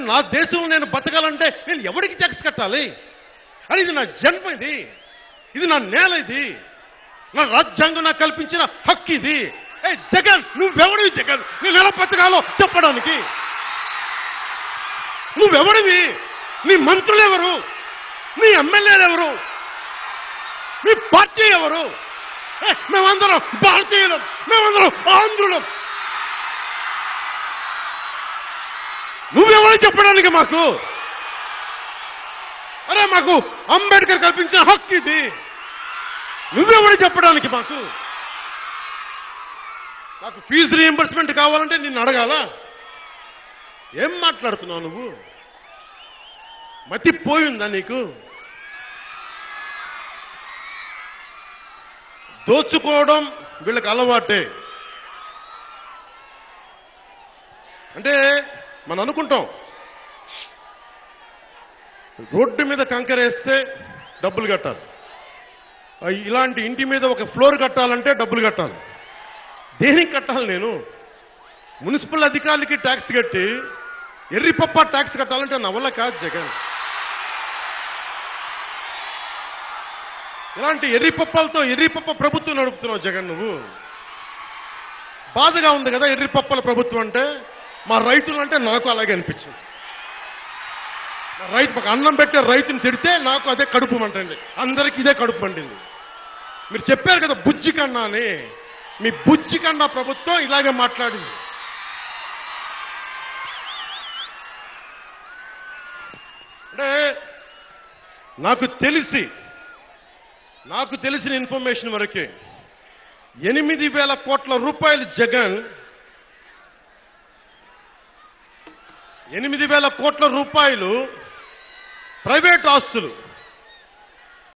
నా దేశంలో నేను బతకాలంటే నేను ఎవరికి ట్యాక్స్ కట్టాలి అని ఇది నా జన్మ ఇది ఇది నా నేల ఇది నా రాజ్యాంగం నాకు కల్పించిన హక్కు ఇది ఏ జగన్ నువ్వెవడివి జగన్ నేను ఎలా బతకాలో చెప్పడానికి నువ్వెవడివి నీ మంత్రులు ఎవరు నీ ఎమ్మెల్యేలు ఎవరు మీ పార్టీ ఎవరు ఏ, మేమందరం భారతీయులం మేమందరం ఆంధ్రులం నువ్వెవరు చెప్పడానికి మాకు అరే మాకు అంబేద్కర్ కల్పించిన హక్కు ఇది నువ్వెవరు చెప్పడానికి మాకు నాకు ఫీజు రీఎంబర్స్మెంట్ కావాలంటే నిన్ను అడగాల ఏం మాట్లాడుతున్నావు నువ్వు మతి పోయిందా నీకు దోచుకోవడం వీళ్ళకి అలవాటే అంటే మనం అనుకుంటాం రోడ్డు మీద కంకర వేస్తే డబ్బులు కట్టాలి ఆ, ఇలాంటి ఇంటి మీద ఒక ఫ్లోర్ కట్టాలంటే డబ్బులు కట్టాలి దేనికి కట్టాలి నేను మున్సిపల్ అధికారులకి ట్యాక్స్ కట్టి ఎర్రిపప్ప ట్యాక్స్ కట్టాలంటే నా వల్ల కాదు జగన్ ఇలాంటి ఎర్రిపప్పలతో ఎర్రిపప్ప ప్రభుత్వం నడుపుతున్నావు జగన్ నువ్వు బాధగా ఉంది కదా ఎర్రిపప్పల ప్రభుత్వం అంటే మా రైతులు అంటే నాకు అలాగే అనిపించింది మా రైతు ఒక అన్నం పెట్టే రైతుని తిడితే నాకు అదే కడుపు మంటండి అందరికి ఇదే కడుపు మండింది మీరు చెప్పారు కదా బుజ్జి కన్నా అని మీ బుజ్జి కన్నా ప్రభుత్వం ఇలాగే మాట్లాడింది అంటే నాకు తెలిసి నాకు తెలిసిన ఇన్ఫర్మేషన్ వరకే ఎనిమిది వేల కోట్ల రూపాయలు జగన్ ఎనిమిది వేల కోట్ల రూపాయలు ప్రైవేట్ ఆస్తులు